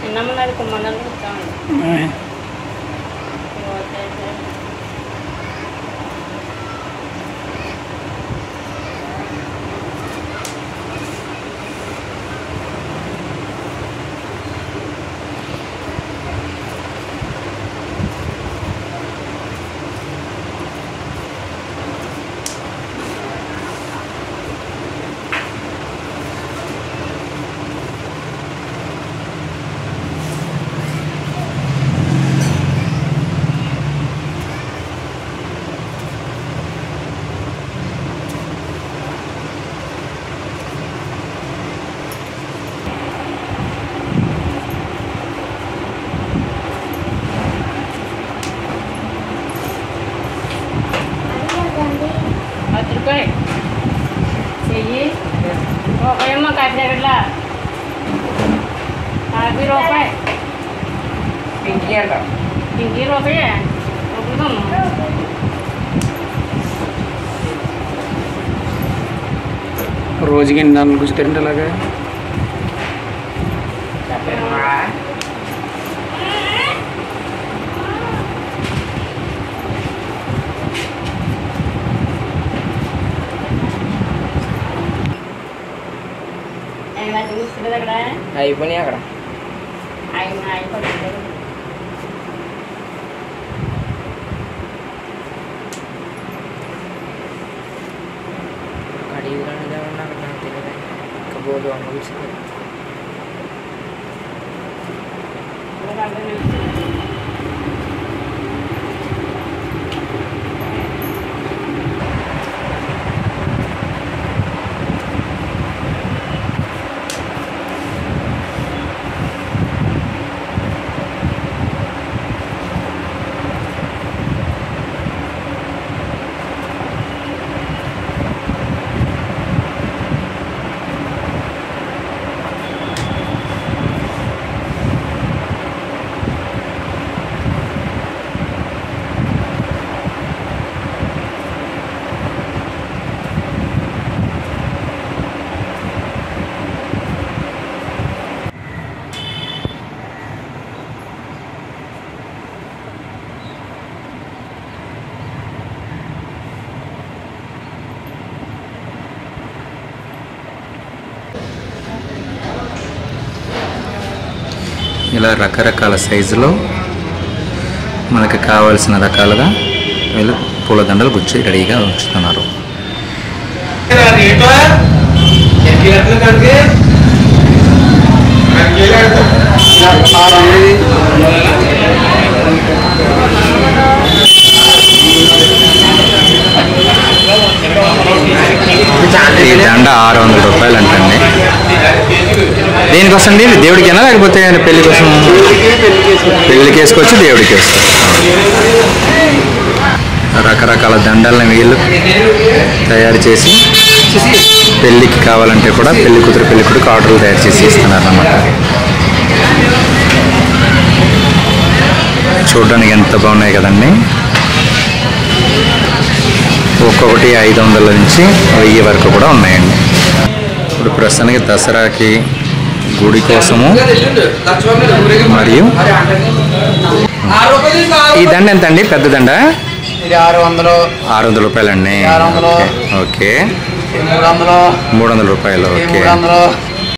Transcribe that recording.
చిన్నమ్మన్నది కుమ్మన్నది కూర్చోండి పది రూపాయలు చెయ్యి రూపాయమ్మ కాఫీ దగ్గర కాఫీ రూపాయి పింకీ అంట ఇంకీ రూపాయి రూపాయమ్మ రోజుకి ఎన్ని దాని గుర్తుంటే అలాగా చెప్పమ్మా ఏమైనా చూస్తుంది అక్కడ అయిపోయినాయి అక్కడ ఆయన ఆయన పడుతుంది అడిగి నాకు నాకు తెలియదు ఇంకా బోర్డు అమ్మ కూర్చుంది ఇలా రకరకాల సైజులో మనకి కావాల్సిన రకాలుగా వీళ్ళు పూలదండలు గుచ్చి రెడీగా ఉంచుతున్నారు ఈ దండ ఆరు వందల రూపాయలు అంటండి దేనికోసం అండి ఇది దేవుడికేనా లేకపోతే పెళ్లి కోసం పెళ్లికి వేసుకొచ్చి దేవుడికి వేస్తారు రకరకాల దండల్ని వీళ్ళు తయారు చేసి పెళ్ళికి కావాలంటే కూడా పెళ్లి కూతురు పెళ్లి కొడుకు ఆర్డర్లు తయారు చేసి ఇస్తున్నారు అన్నమాట చూడడానికి ఎంత బాగున్నాయి కదండి ఒక్కొక్కటి ఐదు వందల నుంచి వెయ్యి వరకు కూడా ఉన్నాయండి ఇప్పుడు ప్రస్తుతానికి దసరాకి గుడి కోసము మరియు ఈ దండ ఎంత అండి పెద్ద దండ ఇది ఆరు వందలు ఆరు వందల రూపాయలండి ఆరు వందలు. ఓకే ఇది మూడు వందలు మూడు వందల రూపాయలు ఇది ఓకే మూడు వందలు